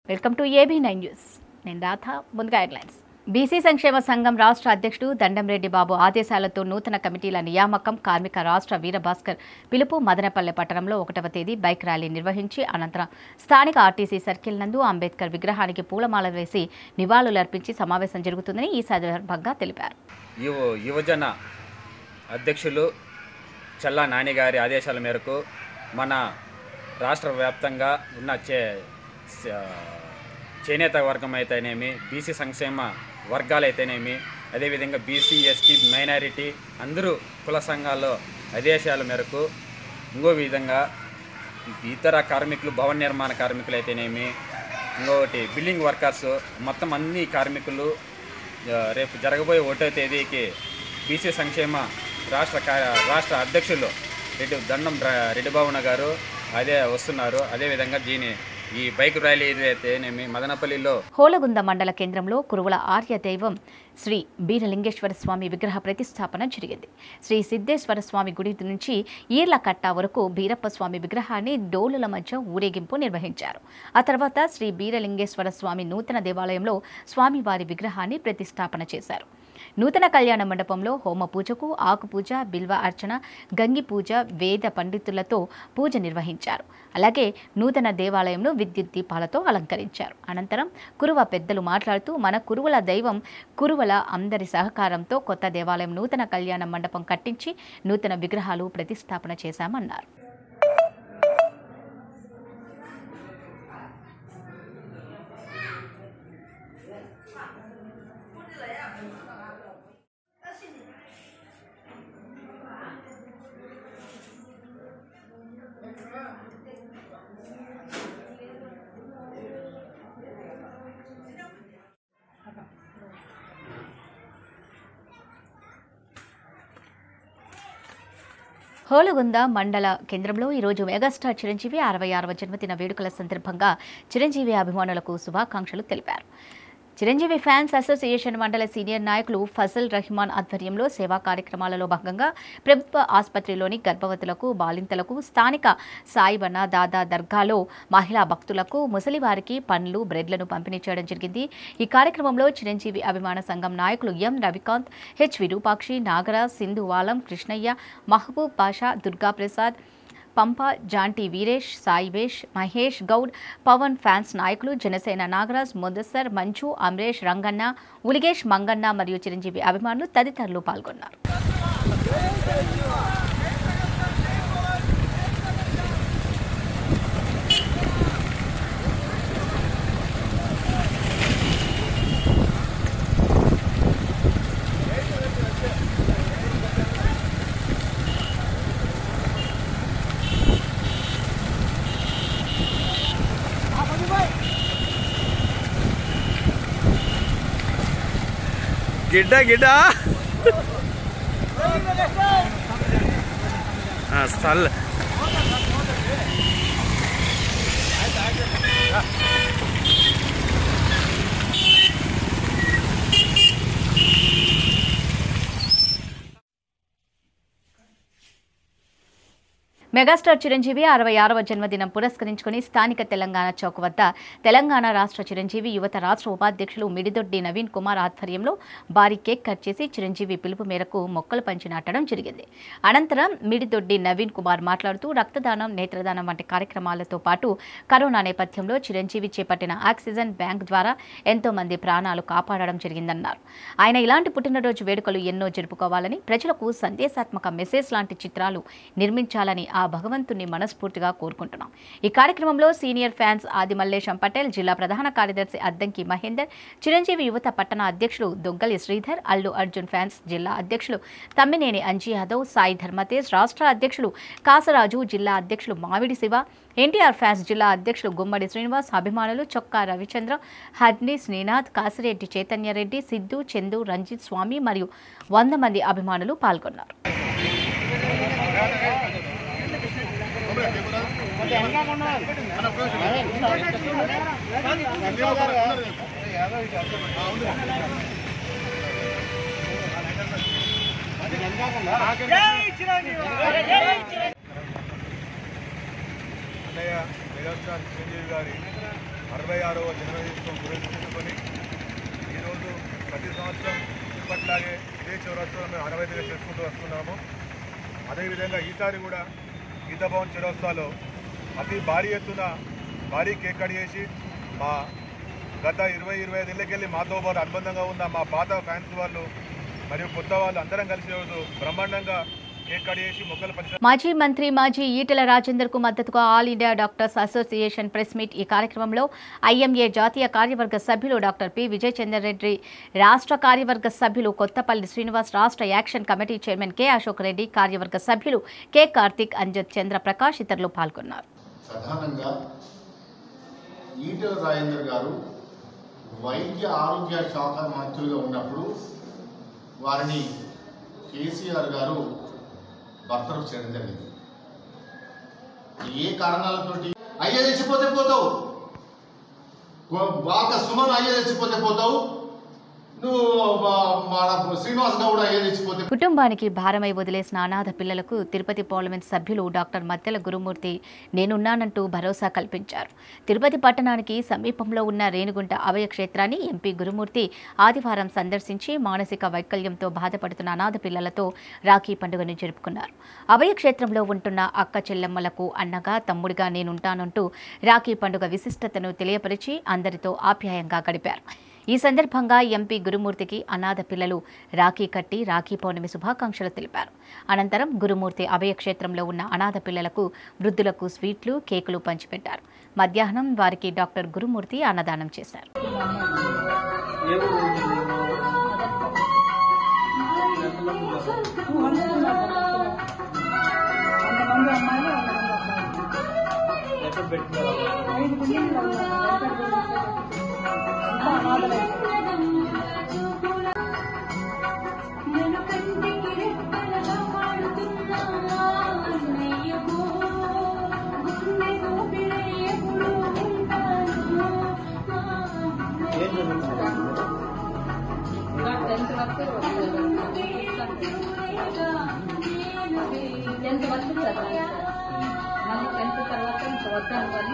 welcome to A B nine news నేను రాధ ముందుగా headlines BC సంక్షేమ సంఘం రాష్ట్ర అధ్యక్షుడు దండంరెడ్డి బాబు ఆదేశాలతో నూతన కమిటీల నియామకం కార్మిక రాష్ట్ర వీరభాస్కర్ పిలుపు మదనపల్లె పట్టణంలో ఒకటవ తేదీ బైక్ ర్యాలీ నిర్వహించి అనంతరం స్థానిక ఆర్టీసీ సర్కిల్ నందు అంబేద్కర్ విగ్రహానికి పూలమాల వేసి నివాళులర్పించి సమావేశం జరుగుతుందని ఈ సందర్భంగా తెలిపారు యువ యువజన అధ్యక్షులు చల్లా నాని గారి ఆదేశాల మేరకు మన రాష్ట్ర వ్యాప్తంగా ఉన్న చే స- చేనేత వర్గం అయితేనేమి బీసీ సంక్షేమ వర్గాలైతేనేమి అదేవిధంగా బీసీ ఎస్టీ మైనారిటీ అందరూ కుల సంఘాల్లో ఆదేశాల మేరకు ఇంకో విధంగా ఇతర కార్మికులు భవన నిర్మాణ కార్మికులు అయితేనేమి ఇంకొకటి బిల్డింగ్ వర్కర్స్ మొత్తం అన్ని కార్మికులు ఆ, రేపు జరగబోయే ఒకటో తేదీకి బీసీ సంక్షేమ రాష్ట్ర కా- రాష్ట్ర అధ్యక్షులు రెడ్డి దండం ర- రెడ్డి భావన గారు అదే వస్తున్నారు అదేవిధంగా దీని ఈ బైక్ ర్యాలీ అయితేనేమి మదనపల్లిలో హోలగుంద మండల కేంద్రంలో కురువుల ఆర్య దైవం శ్రీ బీరలింగేశ్వర స్వామి విగ్రహ ప్రతిష్టాపన జరిగింది శ్రీ సిద్ధేశ్వర స్వామి గుడి నుంచి ఈర్లకట్ట వరకు బీరప్ప స్వామి విగ్రహాన్ని డోలుల మధ్య ఊరేగింపు నిర్వహించారు ఆ తర్వాత శ్రీ బీరలింగేశ్వర స్వామి నూతన దేవాలయంలో స్వామివారి విగ్రహాన్ని ప్రతిష్టాపన చేశారు నూతన కళ్యాణ మండపంలో హోమ పూజకు ఆకు పూజ బిల్వ అర్చన గంగి పూజ వేద పండితులతో పూజ నిర్వహించారు అలాగే నూతన దేవాలయంను విద్యుత్ దీపాలతో అలంకరించారు అనంతరం కురువ పెద్దలు మాట్లాడుతూ మన కురువల దైవం కురువల అందరి సహకారంతో కొత్త దేవాలయం నూతన కళ్యాణ మండపం కట్టించి నూతన విగ్రహాలు ప్రతిష్టాపన చేశామన్నారు హోలగుంద మండల కేంద్రంలో ఈరోజు మెగాస్టార్ చిరంజీవి అరవై ఆరవ జన్మదిన వేడుకల సందర్భంగా చిరంజీవి అభిమానులకు శుభాకాంక్షలు తెలిపారు చిరంజీవి ఫ్యాన్స్ అసోసియేషన్ మండల సీనియర్ నాయకులు ఫజల్ రహమాన్ ఆధ్వర్యంలో సేవా కార్యక్రమాలలో భాగంగా ప్రభుత్వ ఆసుపత్రిలోని గర్భవతులకు బాలింతలకు స్థానిక సాయిబన్న దాదా దర్గాలో మహిళా భక్తులకు ముసలివారికి పండ్లు బ్రెడ్లను పంపిణీ చేయడం జరిగింది ఈ కార్యక్రమంలో చిరంజీవి అభిమాన సంఘం నాయకులు ఎం రవికాంత్ హెచ్ విరూపాక్షి నాగరాజ్ సింధువాలం కృష్ణయ్య మహబూబ్ పాషా దుర్గాప్రసాద్ పంప జాంటి వీరేష్ సాయివేష్ మహేష్ గౌడ్ పవన్ ఫ్యాన్స్ నాయకులు జనసేన నాగరాజ్ ముదస్సర్ మంచు అమరేష్ రంగన్న ఉలిగేష్ మంగన్న మరియు చిరంజీవి అభిమానులు తదితరులు పాల్గొన్నారు గిడ్డ గిడ్డ ఆ, స్థల్ మెగాస్టార్ చిరంజీవి అరవై ఆరవ జన్మదినం పురస్కరించుకుని స్థానిక తెలంగాణ చౌక్ వద్ద తెలంగాణ రాష్ట్ర చిరంజీవి యువత రాష్ట్ర ఉపాధ్యక్షులు మిడిదొడ్డి నవీన్ కుమార్ ఆధ్వర్యంలో భారీ కేక్ కట్ చేసి చిరంజీవి పిలుపు మేరకు మొక్కలు పంచి నాటడం జరిగింది అనంతరం మిడిదొడ్డి నవీన్ కుమార్ మాట్లాడుతూ రక్తదానం నేత్రదానం వంటి కార్యక్రమాలతో పాటు కరోనా నేపథ్యంలో చిరంజీవి చేపట్టిన ఆక్సిజన్ బ్యాంక్ ద్వారా ఎంతో మంది ప్రాణాలు కాపాడడం జరిగిందన్నారు ఆయన ఇలాంటి పుట్టినరోజు వేడుకలు ఎన్నో జరుపుకోవాలని ప్రజలకు సందేశాత్మక మెసేజ్ లాంటి చిత్రాలు నిర్మించాలని ఆ భగవంతుని మనస్ఫూర్తిగా కోరుకుంటున్నాం ఈ కార్యక్రమంలో సీనియర్ ఫ్యాన్స్ ఆది మల్లేశం పటేల్ జిల్లా ప్రధాన కార్యదర్శి అద్దంకి మహేందర్ చిరంజీవి యువత పట్టణ అధ్యక్షులు దొగ్గలి శ్రీధర్ అల్లు అర్జున్ ఫ్యాన్స్ జిల్లా అధ్యక్షులు తమ్మినేని అంజీ యాదవ్ సాయి ధర్మతేజ్ రాష్ట్ర అధ్యక్షులు కాసరాజు జిల్లా అధ్యక్షులు మామిడి శివ ఎన్టీఆర్ ఫ్యాన్స్ జిల్లా అధ్యక్షులు గుమ్మడి శ్రీనివాస్ అభిమానులు చొక్కా రవిచంద్ర హర్ని శ్రీనాథ్ కాసిరెడ్డి చైతన్యరెడ్డి సిద్ధు చందు రంజిత్ స్వామి మరియు వంద మంది అభిమానులు పాల్గొన్నారు అన్నయ్య మెగాస్టార్ చిరంజీవి గారి అరవై ఆరవ జన్మదినం పురస్కరించుకొని ఈరోజు ప్రతి సంవత్సరం ఇప్పట్లాగే ఇదే చౌరస్తాలో మేము ఆనవాయితీగా చేసుకుంటూ వస్తున్నాము అదేవిధంగా ఈసారి కూడా గీతా భవన్ చౌరస్తాలో అతి భారీ ఎత్తున భారీ కేక్ కట్ చేసి మా గత ఇరవై ఇరవై ఐదేళ్ళకెళ్ళి మాతో పాటు అనుబంధంగా ఉన్న మా పాత ఫ్యాన్స్ వాళ్ళు మరియు కొత్త వాళ్ళు అందరం కలిసి రోజు బ్రహ్మాండంగా కేక్ కట్ చేసి మొక్కలు పంచ మాజీ మంత్రి మాజీ ఈటెల రాజేందర్ కు మద్దతుగా All India Doctors Association press meet ఈ కార్యక్రమంలో ఐఎంఏ జాతీయ కార్యవర్గ సభ్యులు డాక్టర్ పి విజయ్ చంద్ర రెడ్డి రాష్ట్ర కార్యవర్గ సభ్యులు కొత్తపల్లి శ్రీనివాస్ రాష్ట్ర action committee chairman K Ashok Reddy కార్యవర్గ సభ్యులు కె కార్తిక్ అంజద్ చంద్ర ప్రకాష్ ఇతరులు పాల్గొన్నారు ప్రధానంగా ఈటెల రాజేందర్ గారు వైద్య ఆరోగ్య శాఖ మంత్రులుగా ఉన్నప్పుడు వారిని కేసీఆర్ గారు బర్తరఫ్ చేయడం జరిగింది ఏ కారణాలతోటి అయ్యే తెచ్చిపోతే పోతావు బాగా సుమన్ అయ్యే తెచ్చిపోతే పోతావు నువ్వు మా- మన శ్రీనివాస్ గౌడ్ అయ్యే తెచ్చిపోతే కుటుంబానికి భారమై వదిలేసిన అనాథ పిల్లలకు తిరుపతి పార్లమెంట్ సభ్యులు డాక్టర్ మత్తెల గురుమూర్తి నేనున్నానంటూ భరోసా కల్పించారు తిరుపతి పట్టణానికి సమీపంలో ఉన్న రేణుగుంట అభయ క్షేత్రాన్ని ఎంపీ గురుమూర్తి ఆదివారం సందర్శించి మానసిక వైకల్యంతో బాధపడుతున్న అనాథ పిల్లలతో రాఖీ పండుగను జరుపుకున్నారు అభయ క్షేత్రంలో ఉంటున్న అక్క చెల్లెమ్మలకు అన్నగా తమ్ముడిగా నేనుంటానంటూ రాఖీ పండుగ విశిష్టతను తెలియపరిచి అందరితో ఆప్యాయంగా గడిపారు ఈ సందర్భంగా ఎంపీ గురుమూర్తికి అనాథ పిల్లలు రాఖీ కట్టి రాఖీ పౌర్ణమి శుభాకాంక్షలు తెలిపారు అనంతరం గురుమూర్తి అభయక్షేత్రంలో ఉన్న అనాథ పిల్లలకు వృద్ధులకు స్వీట్లు కేకులు పంచిపెట్టారు మధ్యాహ్నం వారికి డాక్టర్ గురుమూర్తి అన్నదానం చేశారు నేను కంటికి రెప్పలుగా పాడుతున్నా అన్నయ్యకు గుండె ఊపిరై ఎప్పుడు ఉంటాను టెన్త్ వరకు చదివాను మళ్ళీ టెన్త్ తర్వాత ఇంకా వద్దాను కానీ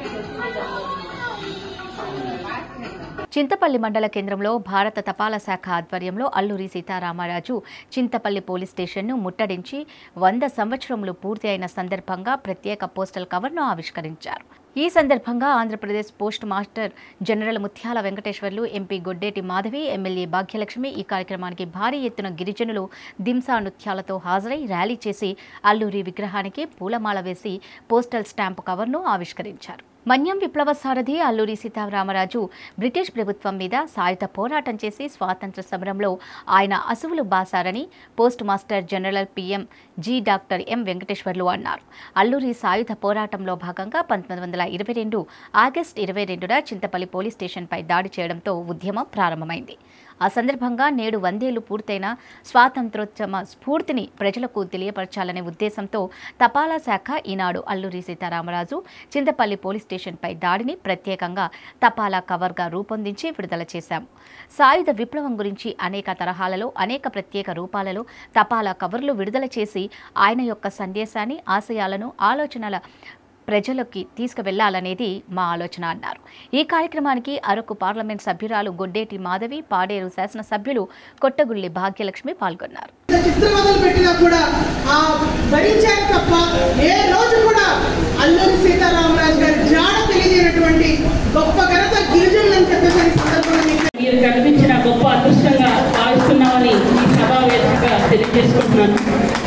చింతపల్లి మండల కేంద్రంలో భారత తపాలా శాఖ ఆధ్వర్యంలో అల్లూరి సీతారామరాజు చింతపల్లి పోలీస్ స్టేషన్ను ముట్టడించి వంద సంవత్సరములు పూర్తి అయిన సందర్భంగా ప్రత్యేక పోస్టల్ కవర్ను ఆవిష్కరించారు ఈ సందర్భంగా Andhra Pradesh post master general Muthyala Venkateswarlu MP Goddeti Madhavi MLA Bhagyalakshmi ఈ కార్యక్రమానికి భారీ ఎత్తున గిరిజనులు దింసా నృత్యాలతో హాజరై ర్యాలీ చేసి అల్లూరి విగ్రహానికి పూలమాల వేసి పోస్టల్ స్టాంపు కవర్ను ఆవిష్కరించారు మన్యం విప్లవ సారథి అల్లూరి సీతారామరాజు బ్రిటిష్ ప్రభుత్వం మీద సాయుధ పోరాటం చేసి స్వాతంత్ర సమరంలో ఆయన అసువులు బాసారని post master general P M G doctor M Venkateswarlu అన్నారు అల్లూరి సాయుధ పోరాటంలో భాగంగా పంతొమ్మిది వందల ఇరవై రెండు ఆగస్టు ఇరవై రెండున చింతపల్లి పోలీస్ స్టేషన్పై దాడి చేయడంతో ఉద్యమం ప్రారంభమైంది ఆ సందర్భంగా నేడు వందేళ్లు పూర్తయిన స్వాతంత్రోద్యమ స్ఫూర్తిని ప్రజలకు తెలియపరచాలనే ఉద్దేశంతో తపాలా శాఖ ఈనాడు అల్లూరి సీతారామరాజు చింతపల్లి పోలీస్ స్టేషన్పై దాడిని ప్రత్యేకంగా తపాలా కవర్గా రూపొందించి విడుదల చేశాం సాయుధ విప్లవం గురించి అనేక తరహాలలో అనేక ప్రత్యేక రూపాలలో తపాలా కవర్లు విడుదల చేసి ఆయన యొక్క సందేశాన్ని ఆశయాలను ఆలోచనల ప్రజలకి తీసుకువెళ్లాలనేది మా ఆలోచన అన్నారు ఈ కార్యక్రమానికి అరకు పార్లమెంట్ సభ్యురాలు గొడ్డేటి మాధవి పాడేరు శాసనసభ్యులు కొట్టగుళ్లి భాగ్యలక్ష్మి పాల్గొన్నారు చిత్రవదలు పెట్టినా కూడా ఆ భరించారు తప్ప ఏ రోజు కూడా అల్లూరి సీతారామరాజు గారి జాడ తెలియజేయనటువంటి గొప్ప ఘనత గిరిజనులని చెప్పేసి ఈ సందర్భంగా మీకు మీరు కల్పించిన గొప్ప అదృష్టంగా భావిస్తున్నామని ఈ సభా వేదికగా తెలియజేసుకుంటున్నాను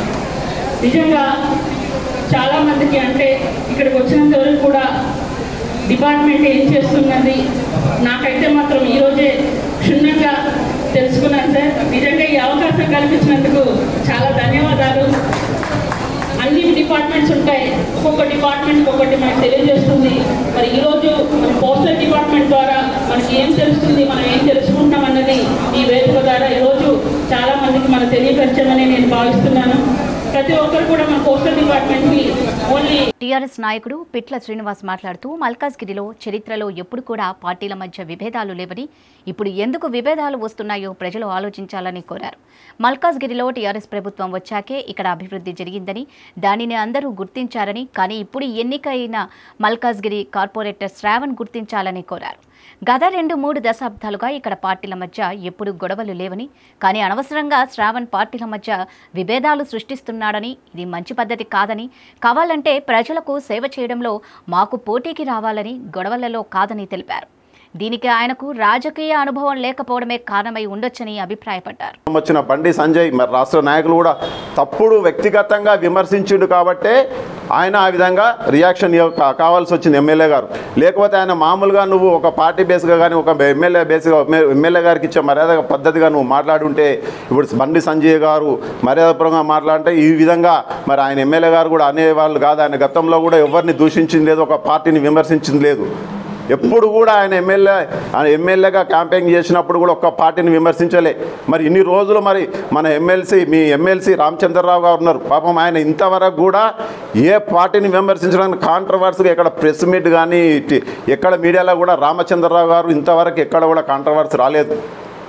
నిజంగా చాలా మందికి అంటే ఇక్కడికి వచ్చినంత వరకు కూడా డిపార్ట్మెంట్ ఏం చేస్తున్నది నాకైతే మాత్రం ఈరోజే క్షుణ్ణంగా తెలుసుకున్నాను సార్ నిజంగా ఈ అవకాశం కల్పించినందుకు చాలా ధన్యవాదాలు అన్ని డిపార్ట్మెంట్స్ ఉంటాయి ఒక్కొక్క డిపార్ట్మెంట్ ఒకటి మనకు తెలియజేస్తుంది మరి ఈరోజు మన పోస్టల్ డిపార్ట్మెంట్ ద్వారా మనకి ఏం తెలుస్తుంది మనం ఏం తెలుసుకుంటాం అన్నది ఈ వేదిక ద్వారా ఈరోజు చాలా మందికి మనం తెలియపరచామని నేను భావిస్తున్నాను ప్రతి ఒక్కరు కూడా మన పోస్టల్ డిపార్ట్మెంట్ని ఓన్లీ టీఆర్ఎస్ నాయకుడు పిట్ల శ్రీనివాస్ మాట్లాడుతూ మల్కాజ్గిరిలో చరిత్రలో ఎప్పుడు కూడా పార్టీల మధ్య విభేదాలు లేవని ఇప్పుడు ఎందుకు విభేదాలు వస్తున్నాయో ప్రజలు ఆలోచించాలని కోరారు మల్కాజ్గిరిలో టీఆర్ఎస్ ప్రభుత్వం వచ్చాకే ఇక్కడ అభివృద్ధి జరిగిందని దానిని అందరూ గుర్తించారని కానీ ఇప్పుడు ఎన్నికైన మల్కాజ్గిరి కార్పొరేటర్ శ్రావణ్ గుర్తించాలని కోరారు గత రెండు మూడు దశాబ్దాలుగా ఇక్కడ పార్టీల మధ్య ఎప్పుడు గొడవలు లేవని కానీ అనవసరంగా శ్రావణ్ పార్టీల మధ్య విభేదాలు సృష్టిస్తున్నాడని ఇది మంచి పద్ధతి కాదని కావాలంటే ప్రజలకు సేవ చేయడంలో మాకు పోటీకి రావాలని గొడవలలో కాదని తెలిపారు దీనికి ఆయనకు రాజకీయ అనుభవం లేకపోవడమే కారణమై ఉండొచ్చని అభిప్రాయపడ్డారు వచ్చిన బండి సంజయ్ మరి రాష్ట్ర నాయకులు కూడా తప్పుడు వ్యక్తిగతంగా విమర్శించిండు కాబట్టే ఆయన ఆ విధంగా రియాక్షన్ ఇవ్వ- కా- కావాల్సి వచ్చింది ఎమ్మెల్యే గారు లేకపోతే ఆయన మామూలుగా నువ్వు ఒక పార్టీ బేస్గా కానీ ఒక ఎమ్మెల్యే బేస్గా ఎమ్మెల్యే గారికి ఇచ్చే మర్యాద పద్ధతిగా నువ్వు మాట్లాడుంటే ఇప్పుడు బండి సంజయ్ గారు మర్యాదపరంగా మాట్లాడితే ఈ విధంగా మరి ఆయన ఎమ్మెల్యే గారు కూడా అనేవాళ్ళు కాదు ఆయన గతంలో కూడా ఎవరిని దూషించింది లేదు ఒక పార్టీని విమర్శించింది లేదు ఎప్పుడు కూడా ఆయన ఎమ్మెల్యే ఆయన ఎమ్మెల్యేగా క్యాంపెయిన్ చేసినప్పుడు కూడా ఒక్క పార్టీని విమర్శించలే మరి ఇన్ని రోజులు మరి మన ఎమ్మెల్సీ మీ ఎమ్మెల్సీ రామచంద్రరావు గారు ఉన్నారు పాపం ఆయన ఇంతవరకు కూడా ఏ పార్టీని విమర్శించడానికి కాంట్రవర్సీగా ఎక్కడ ప్రెస్ మీట్ కానీ ఇటు- ఎక్కడ మీడియాలో కూడా రామచంద్రరావు గారు ఇంతవరకు ఎక్కడ కూడా కాంట్రవర్సీ రాలేదు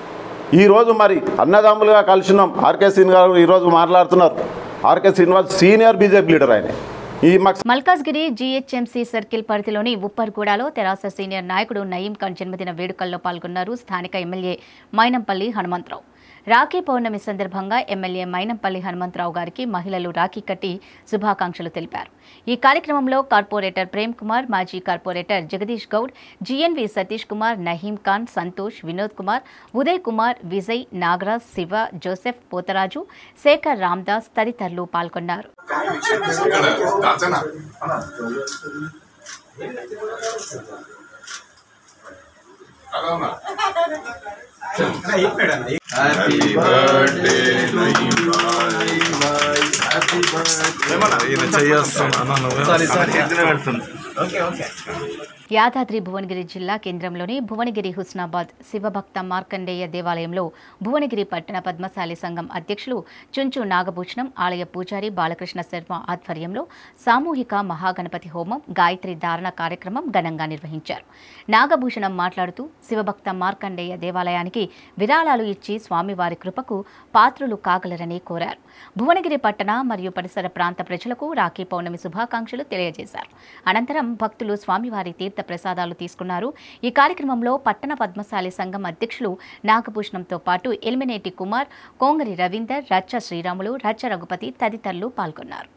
ఈరోజు మరి అన్నదమ్ములుగా కలిసినాం ఆర్కే శ్రీనివాస్ గారు ఈరోజు మాట్లాడుతున్నారు R K Srinivas senior BJP leader ఆయన ఈ మాకు మల్కాజ్గిరి జీహెచ్ఎంసీ సర్కిల్ పరిధిలోని ఉప్పర్గూడలో తెరాస సీనియర్ నాయకుడు నయీం ఖాన్ జన్మదిన వేడుకల్లో పాల్గొన్నారు స్థానిక ఎమ్మెల్యే మైనంపల్లి హనుమంతరావు రాఖీ పౌర్ణమి సందర్భంగా ఎమ్మెల్యే మైనంపల్లి హనుమంతరావు గారికి మహిళలు రాఖీ కట్టి శుభాకాంక్షలు తెలిపారు ఈ కార్యక్రమంలో కార్పొరేటర్ ప్రేమ్ కుమార్ మాజీ corporator Jagadish Goud GNV Satish Kumar Naheem Khan Santosh Vinod Kumar Uday Kumar Vijay Nagaraj Shiva Joseph Potharaju Sekhar Ramdas తదితరులు పాల్గొన్నారు యాదాద్రి భువనగిరి జిల్లా కేంద్రంలోని భువనగిరి హుస్నాబాద్ శివభక్త మార్కండేయ దేవాలయంలో భువనగిరి పట్టణ పద్మశాలి సంఘం అధ్యక్షులు చుంచు నాగభూషణం ఆలయ పూజారి బాలకృష్ణ శర్మ ఆధ్వర్యంలో సామూహిక మహాగణపతి హోమం గాయత్రి ధారణ కార్యక్రమం ఘనంగా నిర్వహించారు నాగభూషణం మాట్లాడుతూ శివభక్త మార్కండేయ దేవాలయానికి విరాళాలు ఇచ్చి స్వామివారి కృపకు పాత్రులు కాగలరని కోరారు భువనగిరి పట్టణ మరియు పరిసర ప్రాంత ప్రజలకు రాఖీ పౌర్ణమి శుభాకాంక్షలు తెలియజేశారు అనంతరం భక్తులు స్వామివారి తీర్థ ప్రసాదాలు తీసుకున్నారు ఈ కార్యక్రమంలో పట్టణ పద్మశాలి సంఘం అధ్యక్షులు నాగభూషణంతో పాటు ఎలిమినేటి కుమార్ కోంగరి రవీందర్ రచ్చ శ్రీరాములు రచ్చ రఘుపతి తదితరులు పాల్గొన్నారు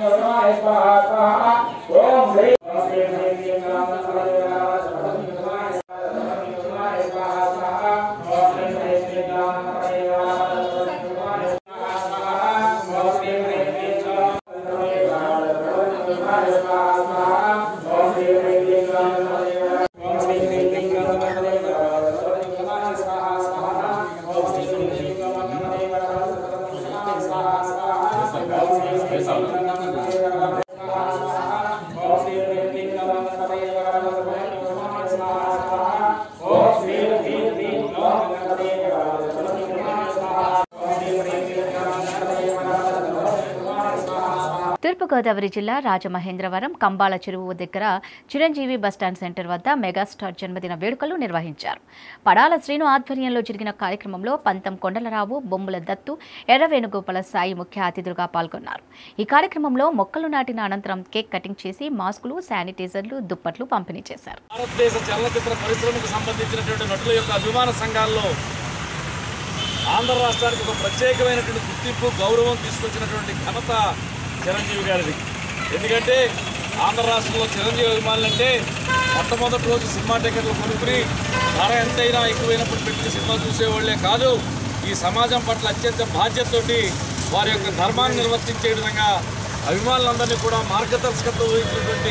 తూర్పుగోదావరి జిల్లా రాజమహేంద్రవరం కంబాల చెరువు దగ్గర చిరంజీవి బస్టాండ్ సెంటర్ వద్ద మెగాస్టార్ జన్మదిన వేడుకలు నిర్వహించారు పడాల శ్రీను ఆధ్వర్యంలో జరిగిన కార్యక్రమంలో పంతం కొండలరావు బొమ్ముల దత్తు ఎర్ర వేణుగోపాల సాయి ముఖ్య అతిథులుగా పాల్గొన్నారు ఈ కార్యక్రమంలో మొక్కలు నాటిన అనంతరం కేక్ కటింగ్ చేసి మాస్కులు శానిటైజర్లు దుప్పట్లు పంపిణీ చేశారు భారతదేశ చలనచిత్ర పరిశ్రమకు సంబంధించినటువంటి నటుల యొక్క అభిమాన సంఘాల్లో ఆంధ్ర రాష్ట్రానికి ఒక ప్రత్యేకమైనటువంటి గుర్తింపు గౌరవం తీసుకొచ్చినటువంటి ఘనత చిరంజీవి గారిది ఎందుకంటే ఆంధ్ర రాష్ట్రంలో చిరంజీవి అభిమానులంటే మొట్టమొదటి రోజు సినిమా టికెట్లు కొనుక్కుని ధర ఎంతైనా ఎక్కువైనప్పుడు పెట్టి సినిమా చూసేవాళ్లే కాదు ఈ సమాజం పట్ల అత్యంత బాధ్యతతోటి వారి యొక్క ధర్మాన్ని నిర్వర్తించే విధంగా అభిమానులందరినీ కూడా మార్గదర్శకత్వం వహించినటువంటి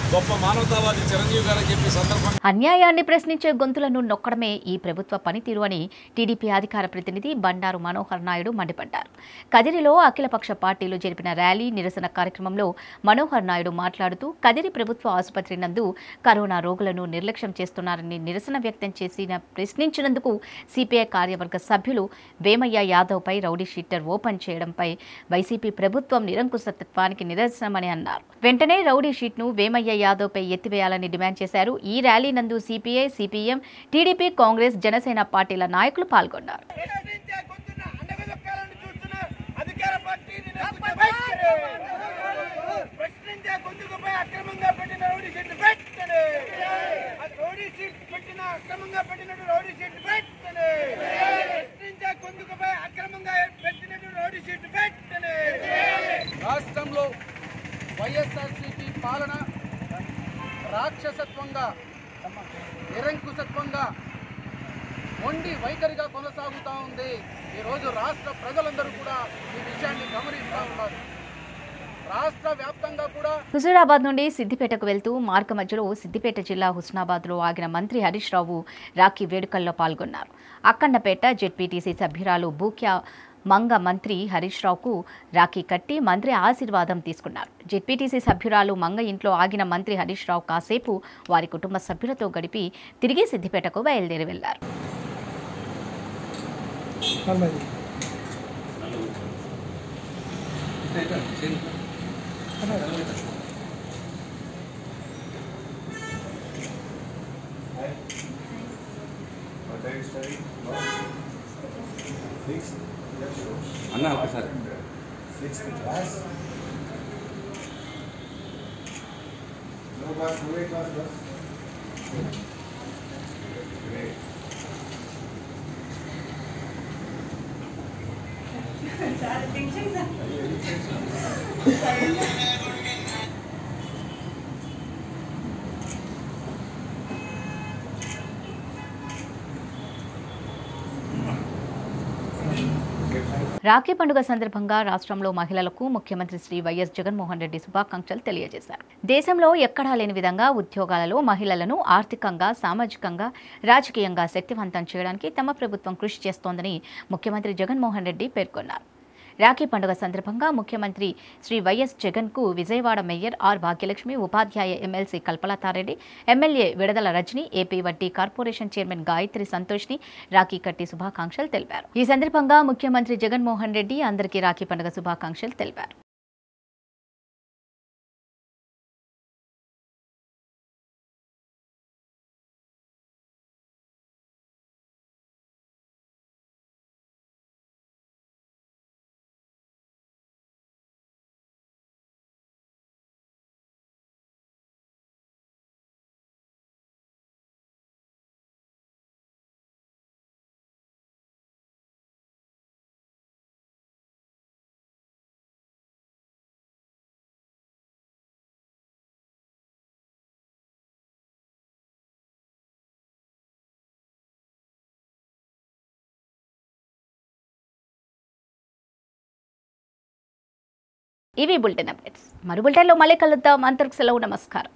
గొప్ప మానవతావాది చిరంజీవి గారు అని చెప్పి సందర్భంగా అన్యాయాన్ని ప్రశ్నించే గొంతులను నొక్కడమే ఈ ప్రభుత్వ పనితీరు అని టీడీపీ అధికార ప్రతినిధి బండారు మనోహర్ నాయుడు మండిపడ్డారు కదిరిలో అఖిలపక్ష పార్టీలు జరిపిన ర్యాలీ నిరసన కార్యక్రమంలో మనోహర్ నాయుడు మాట్లాడుతూ కదిరి ప్రభుత్వ ఆసుపత్రి నందు కరోనా రోగులను నిర్లక్ష్యం చేస్తున్నారని నిరసన వ్యక్తం చేసిన ప్రశ్నించినందుకు సిపిఐ కార్యవర్గ సభ్యులు వేమయ్య యాదవ్పై రౌడీ షీటర్ ఓపెన్ చేయడంపై వైసీపీ ప్రభుత్వం నిరంకుశత్వానికి నిదర్శనమని అన్నారు వెంటనే రౌడీ షీట్ను వేమయ్య యాదవ్పై ఎత్తివేయాలని డిమాండ్ చేశారు ఈ ర్యాలీ నందు CPI CPM TDP Congress Janasena పార్టీల నాయకులు పాల్గొన్నారు అధికార పార్టీని ప్రశ్నించే గొంతుకుపై అక్రమంగా పెట్టిన రౌడీ షీట్ పెట్టండి ఆ రౌడీ షీట్ పెట్టిన అక్రమంగా పెట్టినట్టు రౌడీ షీట్ పెట్టండి ప్రశ్నించే గొంతుకుపై అక్రమంగా పెట్టినట్టు రౌడీ షీట్ పెట్టండి రాష్ట్రంలో వైఎస్ఆర్సీపీ పాలన రాక్షసత్వంగా నిరంకుశత్వంగా మొండి వైఖరిగా కొనసాగుతూ ఉంది ఈరోజు రాష్ట్ర ప్రజలందరూ కూడా ఈ విషయాన్ని గమనిస్తూ ఉన్నారు రాష్ట్ర వ్యాప్తంగా కూడా హుజూరాబాద్ నుండి సిద్దిపేటకు వెళ్తూ మార్గ మధ్యలో సిద్దిపేట జిల్లా హుస్నాబాద్లో ఆగిన మంత్రి హరీష్ రావు రాఖీ వేడుకల్లో పాల్గొన్నారు అక్కన్నపేట జెడ్పీటీసీ సభ్యురాలు బూక్యా మంగ మంత్రి హరీష్ రావుకు రాఖీ కట్టి మంత్రి ఆశీర్వాదం తీసుకున్నారు జెడ్పీటీసీ సభ్యురాలు మంగ ఇంట్లో ఆగిన మంత్రి హరీష్ రావు కాసేపు వారి కుటుంబ సభ్యులతో గడిపి తిరిగి సిద్దిపేటకు బయలుదేరి వెళ్లారు అన్న ఒకసారి రాఖీ పండుగ సందర్భంగా రాష్ట్రంలో మహిళలకు ముఖ్యమంత్రి శ్రీ వైఎస్ జగన్మోహన్ రెడ్డి శుభాకాంక్షలు తెలియజేశారు దేశంలో ఎక్కడా లేని విధంగా ఉద్యోగాలలో మహిళలను ఆర్థికంగా సామాజికంగా రాజకీయంగా శక్తివంతం చేయడానికి తమ ప్రభుత్వం కృషి చేస్తోందని ముఖ్యమంత్రి జగన్మోహన్ రెడ్డి పేర్కొన్నారు రాఖీ పండుగ సందర్భంగా ముఖ్యమంత్రి శ్రీ వైఎస్ జగన్కు విజయవాడ మేయర్ ఆర్ భాగ్యలక్ష్మి ఉపాధ్యాయ MLC Kalpalatha Reddy MLA Vidadala Rajini AP వడ్డీ కార్పొరేషన్ చైర్మన్ గాయత్రి సంతోష్ని రాఖీ కట్టి శుభాకాంక్షలు తెలిపారు ఈ సందర్భంగా ముఖ్యమంత్రి జగన్మోహన్ రెడ్డి అందరికీ రాఖీ పండుగ శుభాకాంక్షలు తెలిపారు ఇవి బులెటిన్ అప్డేట్స్ మరో బులెటిన్లో మళ్ళీ కలుద్దాం అంతకు సెలవు నమస్కారం